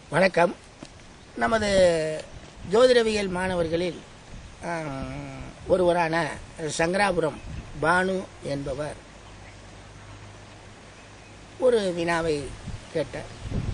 வணக்கம் நமது ஜோதிடவியல் மாணவர்களில் ஆஹ், ஒருவரான சங்கராபுரம் பானு என்பவர் ஒரு வினாவை கேட்டார்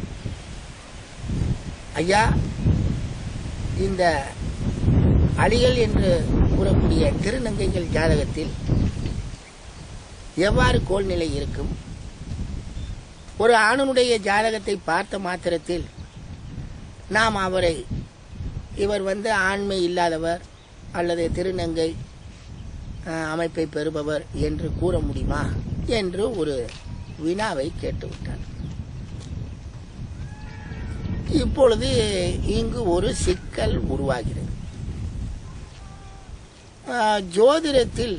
ஐயா இந்த அலிகள் என்று கூறக்கூடிய திருநங்கைகள் ஜாதகத்தில் எவ்வாறு கோல்நிலை இருக்கும் ஒரு ஆணனுடைய ஜாதகத்தை பார்த்த மாத்திரத்தில் நாம் அவரை இவர் வந்து ஆண்மை இல்லாதவர் அல்லது திருநங்கை அஹ், அமைப்பை பெறுபவர் என்று கூற முடியுமா என்று ஒரு வினாவை கேட்டுவிட்டார் இப்பொழுது இங்கு ஒரு சிக்கல் உருவாகிறது அஹ், ஜோதிடத்தில்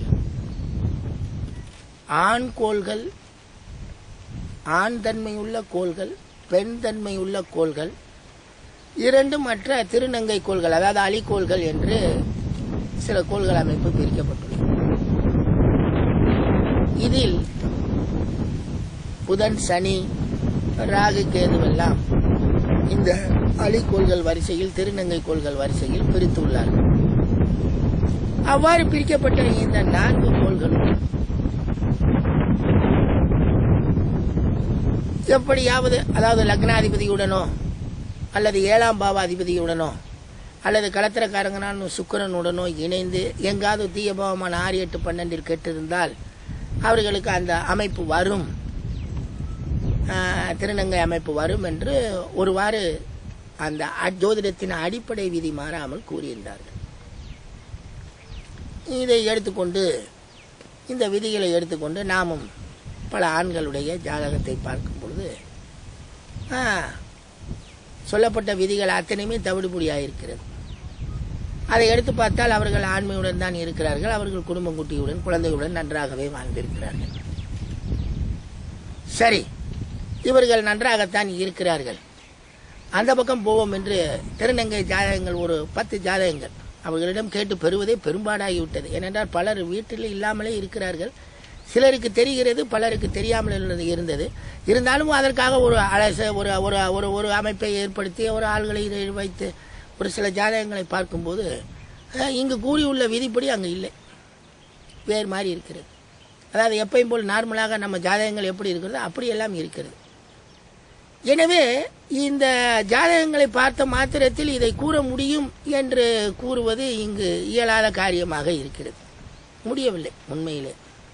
ஆண் கோள்கள் ஆண் தன்மையுள்ள கோள்கள் பெண் தன்மையுள்ள கோள்கள் இரண்டு மற்ற திருநங்கை கோள்கள் அதாவது அலிகோள்கள் என்று சில கோள்கள் அமைப்பு பிரிக்கப்பட்டுள்ளது இதில் புதன் சனி ராகு கேதுவெல்லாம் இந்த அலிகோள்கள் வரிசையில் திருநங்கை கோள்கள் வரிசையில் பிரித்துள்ளார்கள் அவ்வாறு பிரிக்கப்பட்ட இந்த நான்கு கோள்களும் எப்படியாவது அதாவது லக்னாதிபதியுடனோ அல்லது ஏழாம் பாவாதிபதியுடனோ அல்லது களத்திரக்காரங்கனான சுக்கிரனுடனோ இணைந்து எங்காவது தீயபாவமான ஆறு எட்டு பன்னெண்டில் கெட்டிருந்தால் அவர்களுக்கு அந்த அமைப்பு வரும் ஆஹ், திருநங்கை அமைப்பு வரும் என்று ஒருவாறு அந்த அ- ஜோதிடத்தின் அடிப்படை விதி மாறாமல் கூறியிருந்தார்கள் இதை எடுத்துக்கொண்டு இந்த விதிகளை எடுத்துக்கொண்டு நாமும் பல ஆண்களுடைய ஜாதகத்தை பார்க்கும் பொழுது ஆ, சொல்லப்பட்ட விதிகள் அத்தனையுமே தவிடுபொடியாக இருக்கிறது அதை எடுத்து பார்த்தால் அவர்கள் ஆண்மையுடன் தான் இருக்கிறார்கள் அவர்கள் குடும்பம் குட்டியுடன் குழந்தைகளுடன் நன்றாகவே வாழ்ந்திருக்கிறார்கள் சரி இவர்கள் நன்றாகத்தான் இருக்கிறார்கள் அந்த பக்கம் போவோம் என்று திருநங்கை ஜாதகங்கள் ஒரு பத்து ஜாதகங்கள் அவர்களிடம் கேட்டு பெறுவதே பெரும்பாடாகிவிட்டது ஏனென்றால் பலர் வீட்டில் இல்லாமலே இருக்கிறார்கள் சிலருக்கு தெரிகிறது பலருக்கு தெரியாமல் இருந்தது இருந்தது இருந்தாலும் அதற்காக ஒரு அலச ஒரு ஒரு ஒரு ஒரு அமைப்பை ஏற்படுத்தி ஒரு ஆள்களை இதை வைத்து ஒரு சில ஜாதகங்களை பார்க்கும்போது அஹ், இங்கு கூறியுள்ள விதிப்படி அங்கே இல்லை வேறு மாதிரி இருக்கிறது அதாவது எப்பயும் போல் நார்மலாக நம்ம ஜாதகங்கள் எப்படி இருக்கிறதோ அப்படி எல்லாம் இருக்கிறது எனவே இந்த ஜாதகங்களை பார்த்த மாத்திரத்தில் இதை கூற முடியும் என்று கூறுவது இங்கு இயலாத காரியமாக இருக்கிறது முடியவில்லை உண்மையிலே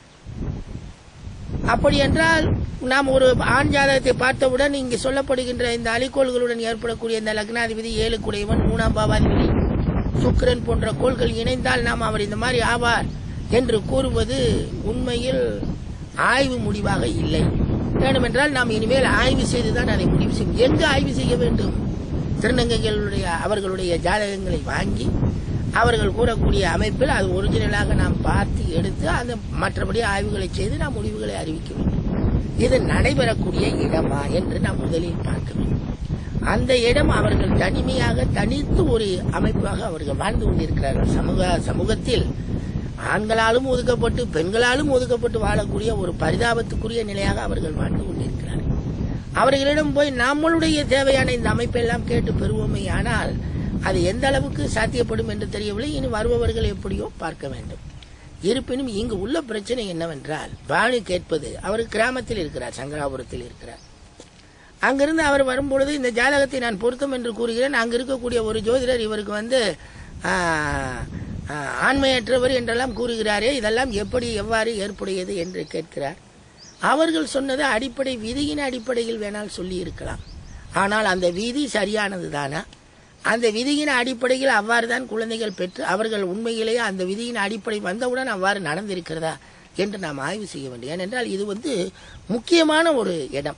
அப்படி என்றால் நாம் ஒரு ஆண் ஜாதகத்தை பார்த்தவுடன் இங்கு சொல்லப்படுகின்ற இந்த அலிகோள்களுடன் ஏற்படக்கூடிய இந்த லக்னாதிபதி ஏழு குடையவன் மூணாம் பாவாதிபதி சுக்கிரன் போன்ற கோள்கள் இணைந்தால் நாம் அவர் இந்த மாதிரி ஆவார் என்று கூறுவது உண்மையில் ஆய்வு முடிவாக இல்லை வேண்டுமென்றால் நாம் இனிமேல் ஆய்வு செய்துதான் அதை முடிவு செய்யும் எங்கு ஆய்வு செய்ய வேண்டும் திருநங்கைகளுடைய அவர்களுடைய ஜாதகங்களை வாங்கி அவர்கள் கூறக்கூடிய அமைப்பில் அது ஒரிஜினலாக நாம் பார்த்து எடுத்து அந்த மற்றபடி ஆய்வுகளை செய்து நாம் முடிவுகளை அறிவிக்க வேண்டும் இது நடைபெறக்கூடிய இடமா என்று நாம் முதலில் பார்க்க வேண்டும் அந்த இடம் அவர்கள் தனிமையாக தனித்து ஒரு அமைப்பாக அவர்கள் வாழ்ந்து கொண்டிருக்கிறார்கள் சமூக சமூகத்தில் ஆண்களாலும் ஒதுக்கப்பட்டு பெண்களாலும் ஒதுக்கப்பட்டு வாழக்கூடிய ஒரு பரிதாபத்துக்குரிய நிலையாக அவர்கள் வாழ்ந்து கொண்டிருக்கிறார்கள் அவர்களிடம் போய் நம்மளுடைய தேவையான இந்த அமைப்பெல்லாம் கேட்டு பெறுவோமே ஆனால் அது எந்த அளவுக்கு சாத்தியப்படும் என்று தெரியவில்லை இனி வருபவர்கள் எப்படியோ பார்க்க வேண்டும் இருப்பினும் இங்கு உள்ள பிரச்சனை என்னவென்றால் பாணி கேட்பது அவர் கிராமத்தில் இருக்கிறார் சங்கராபுரத்தில் இருக்கிறார் அங்கிருந்து அவர் வரும்பொழுது இந்த ஜாதகத்தை நான் பொருத்தம் என்று கூறுகிறேன் அங்கு இருக்கக்கூடிய ஒரு ஜோதிடர் இவருக்கு வந்து ஆ, ஆ, ஆண்மையற்றவர் என்றெல்லாம் கூறுகிறாரே இதெல்லாம் எப்படி எவ்வாறு ஏற்புடையது என்று கேட்கிறார் அவர்கள் சொன்னது அடிப்படை விதியின் அடிப்படையில் வேணால் சொல்லி இருக்கலாம் ஆனால் அந்த விதி சரியானது தானா அந்த விதியின் அடிப்படையில் அவ்வாறு தான் குழந்தைகள் பெற்று அவர்கள் உண்மையிலேயே அந்த விதியின் அடிப்படை வந்தவுடன் அவ்வாறு நடந்திருக்கிறதா என்று நாம் ஆய்வு செய்ய வேண்டும் ஏனென்றால் இது வந்து முக்கியமான ஒரு இடம்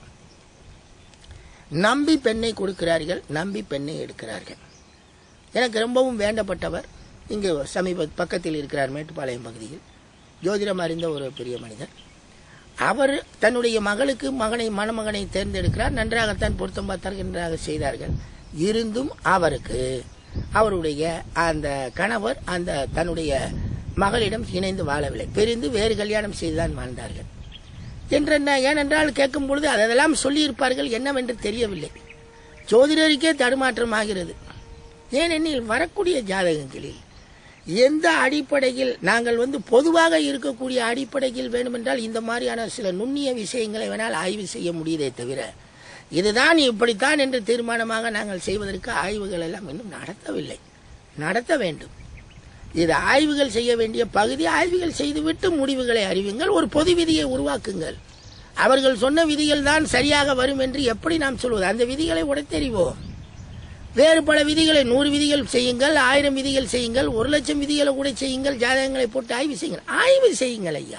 நம்பி பெண்ணை கொடுக்கிறார்கள் நம்பி பெண்ணை எடுக்கிறார்கள் எனக்கு ரொம்பவும் வேண்டப்பட்டவர் இங்கு சமீப பக்கத்தில் இருக்கிறார் மேட்டுப்பாளையம் பகுதியில் ஜோதிடம் அறிந்த ஒரு பெரிய மனிதர் அவர் தன்னுடைய மகளுக்கு மகனை மணமகனை தேர்ந்தெடுக்கிறார் நன்றாகத்தான் பொருத்தம் பார்த்தார்கள் நன்றாக செய்தார்கள் இருந்தும் அவருக்கு அவருடைய அந்த கணவர் அந்த தன்னுடைய மகளிடம் இணைந்து வாழவில்லை பிரிந்து வேறு கல்யாணம் செய்துதான் வாழ்ந்தார்கள் என்றென்ன ஏனென்றால் கேட்கும் பொழுது அதெல்லாம் சொல்லியிருப்பார்கள் என்னவென்று தெரியவில்லை ஜோதிடருக்கே தடுமாற்றமாகிறது ஏனெனில் வரக்கூடிய ஜாதகங்களில் எந்த அடிப்படையில் நாங்கள் வந்து பொதுவாக இருக்கக்கூடிய அடிப்படையில் வேண்டுமென்றால் இந்த மாதிரியான சில நுண்ணிய விஷயங்களை வேணால் ஆய்வு செய்ய முடியுதே தவிர இதுதான் இப்படித்தான் என்று தீர்மானமாக நாங்கள் செய்வதற்கு ஆய்வுகள் எல்லாம் இன்னும் நடத்தவில்லை நடத்த வேண்டும் இது ஆய்வுகள் செய்ய வேண்டிய பகுதி ஆய்வுகள் செய்துவிட்டு முடிவுகளை அறிவிங்கள் ஒரு பொது விதியை உருவாக்குங்கள் அவர்கள் சொன்ன விதிகள் தான் சரியாக வரும் என்று எப்படி நாம் சொல்வது அந்த விதிகளை உடைத்தெறிவோம் வேறு பல விதிகளை நூறு விதிகள் செய்யுங்கள் ஆயிரம் விதிகள் செய்யுங்கள் ஒரு லட்சம் விதிகளை கூட செய்யுங்கள் ஜாதகங்களை போட்டு ஆய்வு செய்யுங்கள் ஆய்வு செய்யுங்கள் ஐயா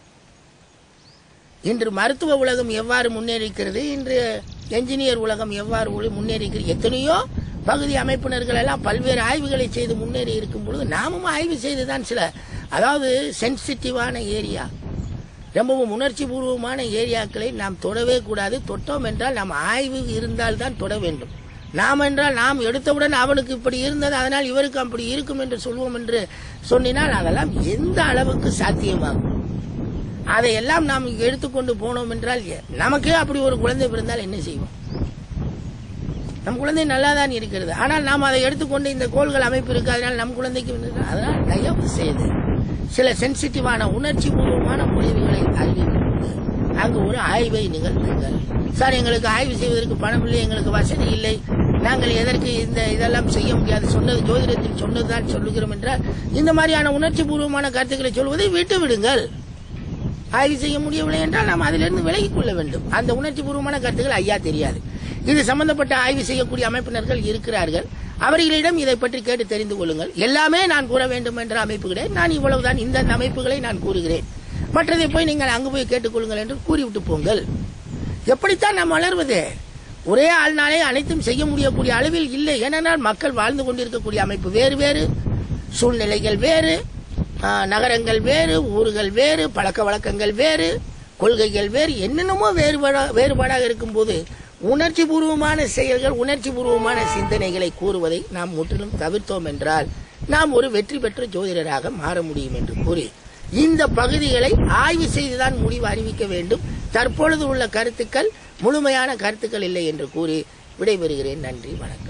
இன்று மருத்துவ உலகம் எவ்வாறு முன்னேறிக்கிறது இன்று என்ஜினியர் உலகம் எவ்வாறு உள்ள- முன்னேறிக்கிறது எத்தனையோ பகுதி அமைப்பினர்கள் எல்லாம் பல்வேறு ஆய்வுகளை செய்து முன்னேறி இருக்கும் பொழுது நாமும் ஆய்வு செய்துதான் சில அதாவது சென்சிட்டிவான ஏரியா ரொம்பவும் உணர்ச்சி பூர்வமான ஏரியாக்களை நாம் தொடவே கூடாது தொட்டோம் என்றால் நாம் ஆய்வு இருந்தால் தான் தொட வேண்டும் நாம் என்றால் நாம் எடுத்தவுடன் அவனுக்கு இப்படி இருந்தது அதனால் இவருக்கு அப்படி இருக்கும் என்று சொல்வோம் என்று சொன்னினால் அதெல்லாம் எந்த அளவுக்கு சாத்தியமாகும் அதையெல்லாம் நாம் எடுத்துக்கொண்டு போனோம் என்றால் எ- நமக்கே அப்படி ஒரு குழந்தை பிறந்தால் என்ன செய்வோம் நம் குழந்தை நல்லா தான் இருக்கிறது ஆனால் நாம் அதை எடுத்துக்கொண்டு இந்த கோள்கள் அமைப்பு இருக்கு அதனால் நம் குழந்தைக்கு வந்து- அதனால் தயவு செய்து சில சென்சிட்டிவான உணர்ச்சி பூர்வமான முடிவுகளை அறிவித்து அங்கு ஒரு ஆய்வை நிகழ்த்துங்கள் சார் எங்களுக்கு ஆய்வு செய்வதற்கு பணம் இல்லை எங்களுக்கு வசதி இல்லை நாங்கள் எதற்கு இந்த இதெல்லாம் செய்ய முடியாது சொன்னது ஜோதிடத்தில் சொன்னதுதான் சொல்லுகிறோம் என்றால் இந்த மாதிரியான உணர்ச்சி பூர்வமான கருத்துக்களை சொல்வதை விட்டு விடுங்கள் ஆய்வு செய்ய முடியவில்லை என்றால் நாம் அதிலிருந்து விலகிக் கொள்ள வேண்டும் அந்த உணர்ச்சி பூர்வமான கருத்துக்கள் ஐயா தெரியாது இது சம்பந்தப்பட்ட ஆய்வு செய்யக்கூடிய அமைப்பினர்கள் இருக்கிறார்கள் அவர்களிடம் இதை பற்றி கேட்டு தெரிந்து கொள்ளுங்கள் எல்லாமே நான் கூற வேண்டும் என்ற அமைப்பு கிடையாது நான் இவ்வளவுதான் இந்த அமைப்புகளை நான் கூறுகிறேன் மற்றதை போய் நீங்கள் அங்கு போய் கேட்டுக்கொள்ளுங்கள் என்று கூறிவிட்டு போங்கள் எப்படித்தான் நாம் வளர்வது ஒரே ஆள்னாலே அனைத்தும் செய்ய முடியக்கூடிய அளவில் இல்லை ஏனென்றால் மக்கள் வாழ்ந்து கொண்டிருக்கக்கூடிய அமைப்பு வேறு வேறு சூழ்நிலைகள் வேறு ஆ, நகரங்கள் வேறு ஊர்கள் வேறு பழக்க வழக்கங்கள் வேறு கொள்கைகள் வேறு என்னென்னமோ வேறுபாடா வேறுபாடாக இருக்கும்போது உணர்ச்சி பூர்வமான செயல்கள் உணர்ச்சி பூர்வமான சிந்தனைகளை கூறுவதை நாம் முற்றிலும் தவிர்த்தோம் என்றால் நாம் ஒரு வெற்றி பெற்ற ஜோதிடராக மாற முடியும் என்று கூறி இந்த பகுதிகளை ஆய்வு செய்துதான் முடிவு அறிவிக்க வேண்டும் தற்பொழுது உள்ள கருத்துக்கள் முழுமையான கருத்துக்கள் இல்லை என்று கூறி விடைபெறுகிறேன் நன்றி வணக்கம்